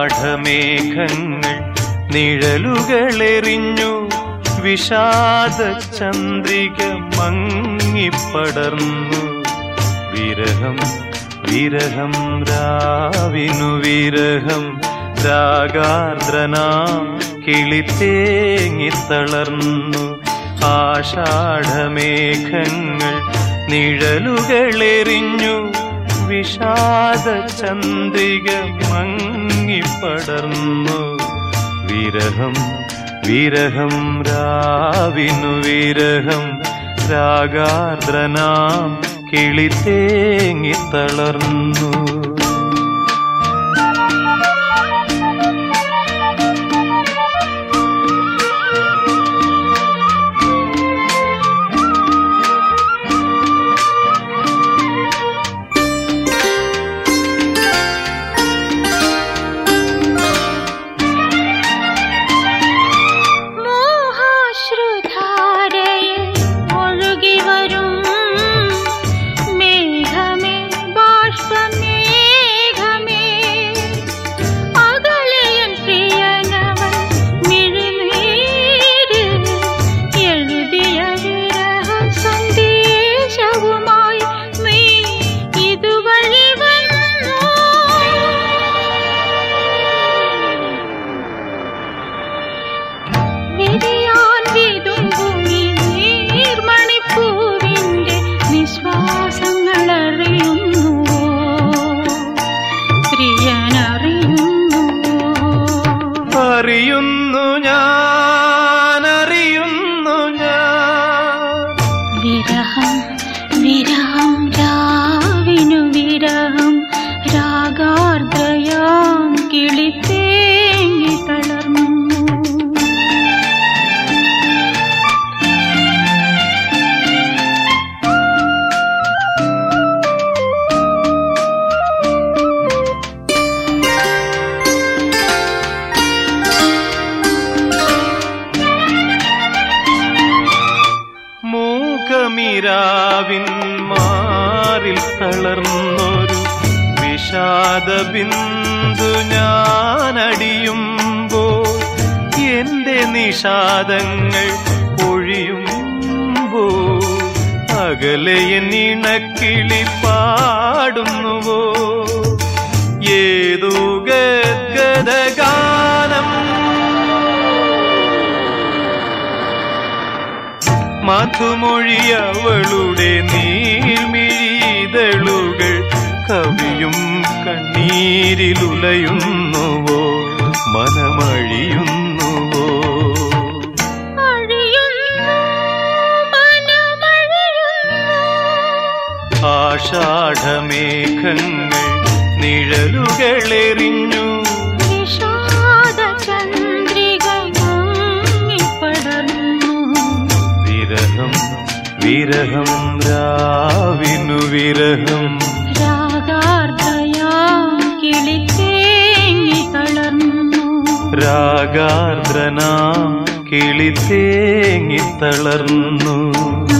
ആഷാഢമേഘങ്ങൾ നിഴലുകളെറിഞ്ഞു വിഷാദ ചന്ദ്രിക മങ്ങിപ്പടർന്നു വിരഹം വിരഹം രാവിനു വിരഹം രാഗാർദ്രനാം കിളിത്തേങ്ങിത്തളർന്നു ആഷാഢമേഘങ്ങൾ നിഴലുകളെറിഞ്ഞു വിഷാദ ചന്ദ്രിക മങ്ങിപ്പടർന്നു വിരഹം വിരഹം രാവിനു വിരഹം രാഗാർദ്രനാം കിളിത്തേങ്ങിത്തളർന്നു മോഹാശ്രുധാരയിൽ ഒഴുകിവരും മേഘമേ ബാഷ്പമേഘമേ അകലെയൻ പ്രിയനവൻ മിഴിനീരിൽ എഴുതിയ വിരഹ സന്ദേശവുമായി നീ ഇതുവഴി വന്നു വിരിയാൻ വിതുമ്പുമി നീർമണിപ്പൂവിന്റെ നിശ്വാസങ്ങൾ അറിയുന്നുവോ പ്രിയനറിയുന്നുവോ അറിയുന്നു ഞാൻ അറിയുന്നു ഞാൻ വിരഹം വിരഹം രാവിനു വിരഹം രാഗാർദ്രയാം കിളിത്തേങ്ങി തളർന്നു മൂകമിരാവിൻ മാറിൽ തളർന്നൊരു വിഷാദ ബിന്ദു ഞാനടിയുമ്പോൾ എന്റെ നിഷാദങ്ങൾ ഒഴിയുമ്പോ അകലെ എന്നിണക്കിളി പാടുന്നുവോ ഏതോ ഗദ്ഗദഗാനം മധുമൊഴിയവളുടെ നീർമിഴിതളുകൾ കവിയും കണ്ണീരിലുലയുന്നുവോ മനമഴിയുന്നുവോ അഴിയുന്നു മനമഴിയുന്നു ആഷാഢമേഘങ്ങൾ നിഴലുകളെറിഞ്ഞു വിഷാദ ചന്ദ്രിക മങ്ങിപ്പടർന്നു വിരഹം വിരഹം രാവിനു വിരഹം രാഗാർദ്രയാ കിളിത്തേങ്ങി തളർന്നു രാഗാർദ്രനാം കിളിത്തേങ്ങിത്തളർന്നു